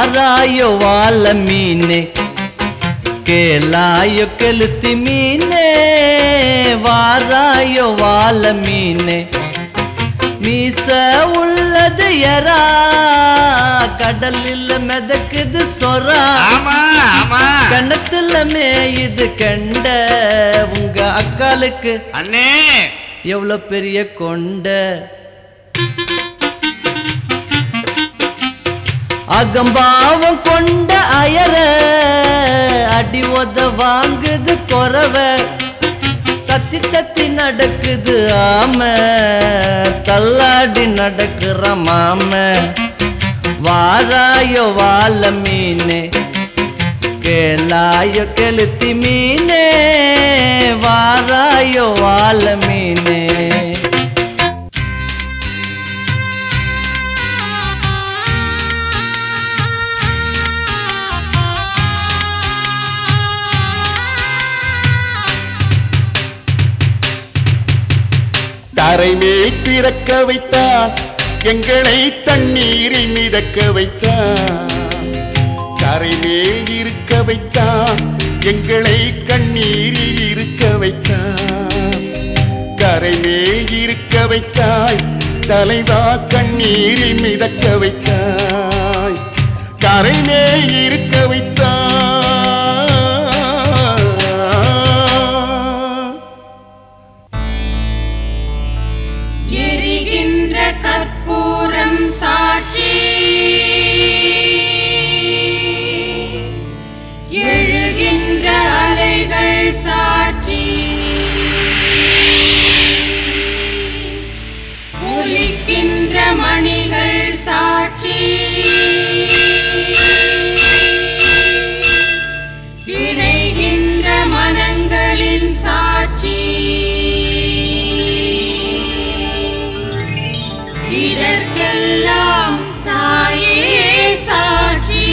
வாராயோ வாழ மீனே கேளாயோ கெளுத்தி மீனே வாராயோ வாழ மீனே மீச உள்ளது எறா கடலில் மிதக்குது சொரா ஆமா ஆமா கணத்துல மேயுது கண்ட உங்க அக்காளுக்கு அண்ணே எவ்வளவு பெரிய கொண்ட அகம்பாவம் கொண்ட அயர அடி உத வாங்குது குறவ தத்தி தத்தி நடக்குது ஆம தள்ளாடி நடக்கிற மாம வாராயோ வாழ மீனே கேளாயோ கெளுத்தி மீனே வாராயோ வாழ மீனே தரைமேல் பிறக்க வைத்தார் எங்களை தண்ணீரில் மிதக்க வைத்தார் கரைமேல் இருக்க வைத்தார் எங்களை கண்ணீரில் இருக்க வைத்தார் கரைமேல் இருக்க வைத்தாய் தலைவா கண்ணீரில் மிதக்க வைத்தாய் கரைமேல் இருக்க வைத்தாய் எரிகின்ற கற்பூரம் சாட்சி எழுகின்ற அலைகள் சாட்சி ஒலிக்கின்ற மணிகள் சாட்சி இணைகின்ற மனங்களின் சாட்சி இதற்கெல்லாம் தாயே சாட்சி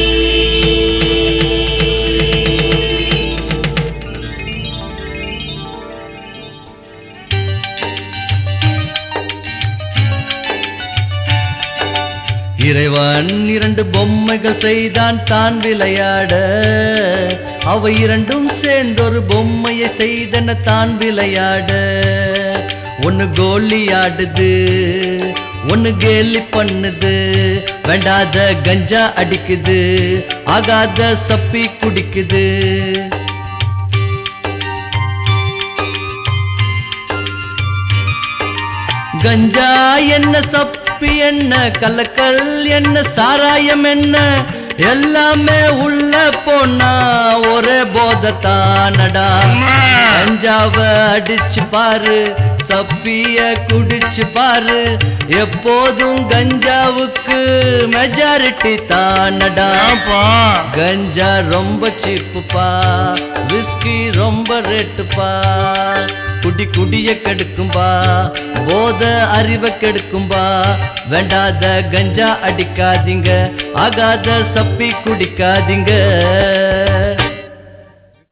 இறைவன் இரண்டு பொம்மைகள் செய்தான் தான் விளையாட அவை இரண்டும் சேர்ந்தொரு பொம்மையை செய்தன தான் விளையாட ஒன்னு கோலி ஆடுது ஒன்னு கேலி பண்ணுது வேண்டாத கஞ்சா அடிக்குது ஆகாத சப்பி குடிக்குது கஞ்சா என்ன சப்பி என்ன கலக்கல் என்ன சாராயம் என்ன எல்லாமே உள்ள போனா ஒரே போதத்தானடா அம்மா. கஞ்சாவ அடிச்சு பாரு சப்பிய குடிச்சு பாரு எப்போதும் கஞ்சாவுக்கு மெஜாரிட்டி தானடாப்பா கஞ்சா ரொம்ப சீப்புப்பா விஸ்கி ரொம்ப ரேட்டுப்பா குடி குடிய கெடுக்கும்பா போத அறிவை கெடுக்கும்பா வேண்டாத கஞ்சா அடிக்காதீங்க ஆகாத சப்பி குடிக்காதீங்க